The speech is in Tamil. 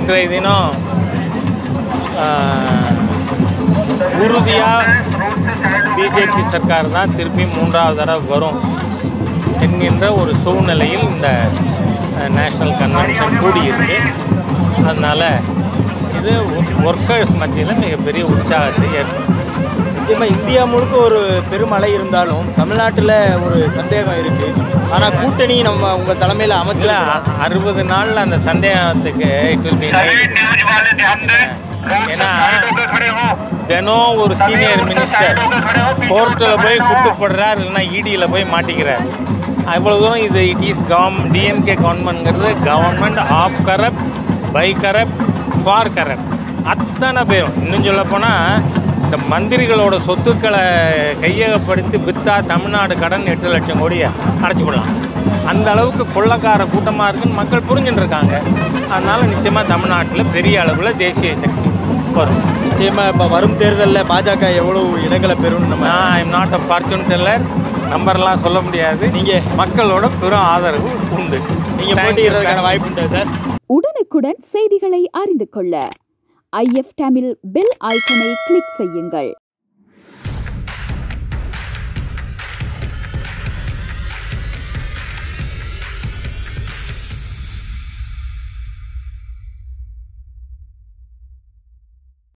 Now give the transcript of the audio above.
இன்றைய தினம் உறுதியாக பிஜேபி சர்க்கார் தான் திருப்பி மூன்றாவது தடவை வரும் என்கின்ற ஒரு சூழ்நிலையில் இந்த நேஷ்னல் கன்வென்ஷன் கூடியிருக்கு அதனால் இது ஒர்க்கர்ஸ் மத்தியில் மிகப்பெரிய உற்சாகத்தை ஏற்படுத்தும் நிச்சயமா இந்தியா முழுக்க ஒரு பெருமழை இருந்தாலும் தமிழ்நாட்டில் ஒரு சந்தேகம் இருக்கு ஆனால் கூட்டணி நம்ம உங்கள் தலைமையில் இல்லை அமைச்சல அறுபது நாளில் அந்த சந்தேகத்துக்கு இட் வில் பி ஏன்னா தினம் ஒரு சீனியர் மினிஸ்டர் கோர்ட்டில் போய் குட்டுப்படுறார் இல்லைன்னா இடியில் போய் மாட்டிக்கிறார் அவ்வளோ தூரம் இது இட் இஸ் கவர்ம் டிஎம்கே கவர்மெண்ட்ங்கிறது government of corrupt by corrupt for corrupt அத்தனை பேரும் இன்னும் சொல்லப்போனால் இந்த மந்திரிகளோட சொத்துக்களை கையகப்படுத்தி விற்றா தமிழ்நாடு கடன் எட்டு லட்சம் கோடியை அடைச்சி விடலாம் அந்த அளவுக்கு கொள்ளக்கார கூட்டமாக இருக்குன்னு மக்கள் புரிஞ்சுட்டு இருக்காங்க அதனால் நிச்சயமாக தமிழ்நாட்டில் பெரிய அளவில் தேசிய சக்தி வரும் நிச்சயமா இப்போ வரும் தேர்தலில் பாஜக எவ்வளவு இடங்களை பெறும்னு நம்ம நான் I'm not a fortune teller நம்பர்லாம் சொல்ல முடியாது நீங்கள் மக்களோட பெரும் ஆதரவு உண்டு நீங்கள் போட்டியிடுறதுக்கான வாய்ப்பு உண்டா சார் உடனுக்குடன் செய்திகளை அறிந்து கொள்ள ஐஎஃப் தமிழ் பெல் ஐக்கனை கிளிக் செய்யுங்கள்